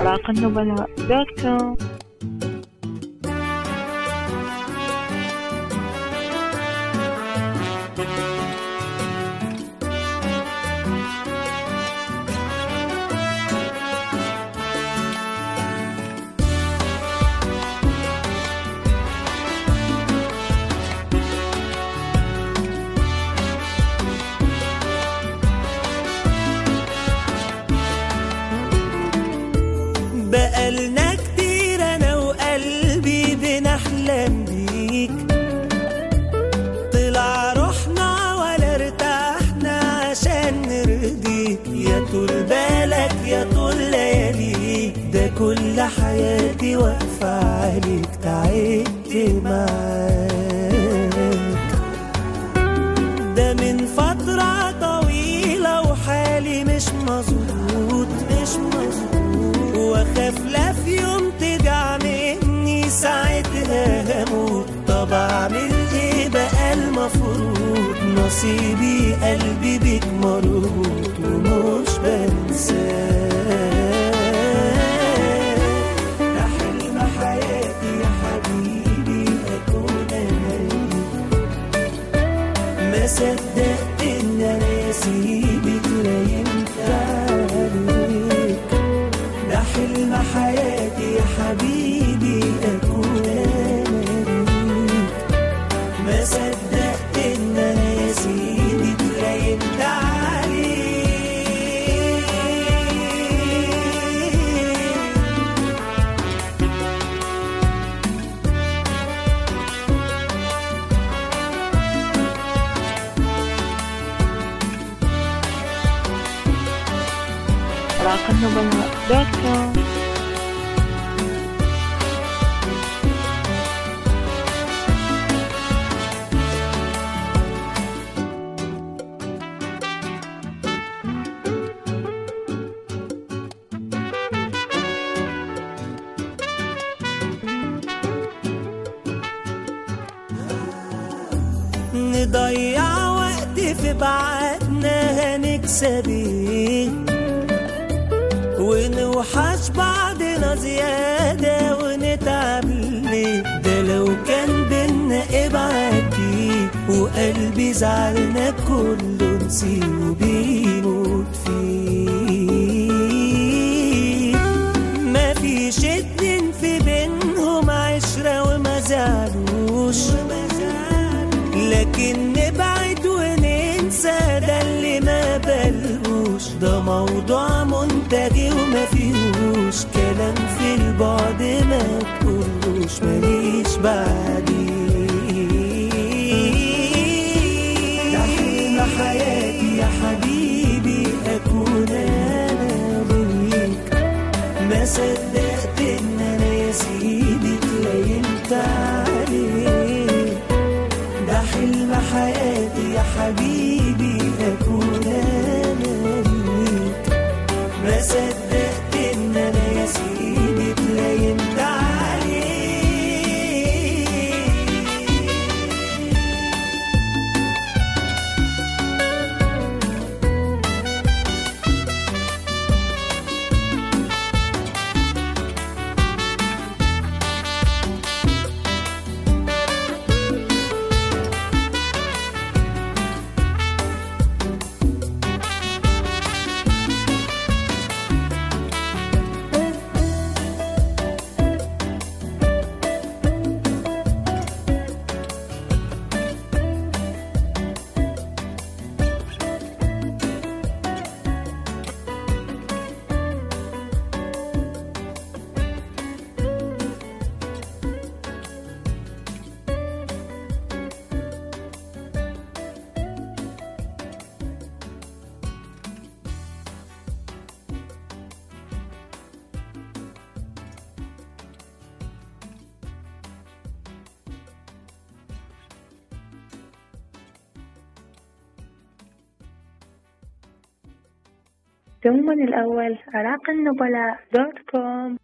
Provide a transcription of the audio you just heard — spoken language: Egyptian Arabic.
أوراق النبلاء دوت كوم بقالنا كتير انا وقلبي بنحلم بيك طلع روحنا ولا ارتحنا عشان نرضيك يا طول بالك يا طول لياليك ده كل حياتي واقفة عليك تعبت معاك ده من فترة طويلة وحالي مش مظبوط مش مظبوط واخاف لا في يوم ترجع مني ساعتها هموت طب اعمل ايه بقى المفروض نصيبي قلبي بيك مربوط ومش بنساك ده حلم حياتي يا حبيبي اكون انا ما صدقت ان انا اسيبك لا ينفع عليك ده حلم حياتي يا حبيبي اكون انا ليك ما صدقت ان انا اسيبك لا ينفع عليك أوراق النبلاء دوت كوم نضيع وقت في بعدنا هنكسب ايه ونوحش بعضنا زيادة ونتعب ليه ده لو كان بينا ابعتي وقلبي زعلنا كله نسيه بيموت فيه ما فيش اتنين في بينهم عشرة وما زعلوش لكن نبعد وننسى ده اللي ما بلقوش ده موضوع منتهي وما فيهوش كلام في البعد ما تقولوش ماليش بعديه ده حلم حياتي يا حبيبي اكون انا ليك ما صدقت ان انا يا سيدي تلاقيت عليك ده حلم حياتي يا حبيبي اكون انا ليك ما صدقت ان انا يا سيدي تلاقيت عليك ثم الأول أوراق النبلاء دوت كوم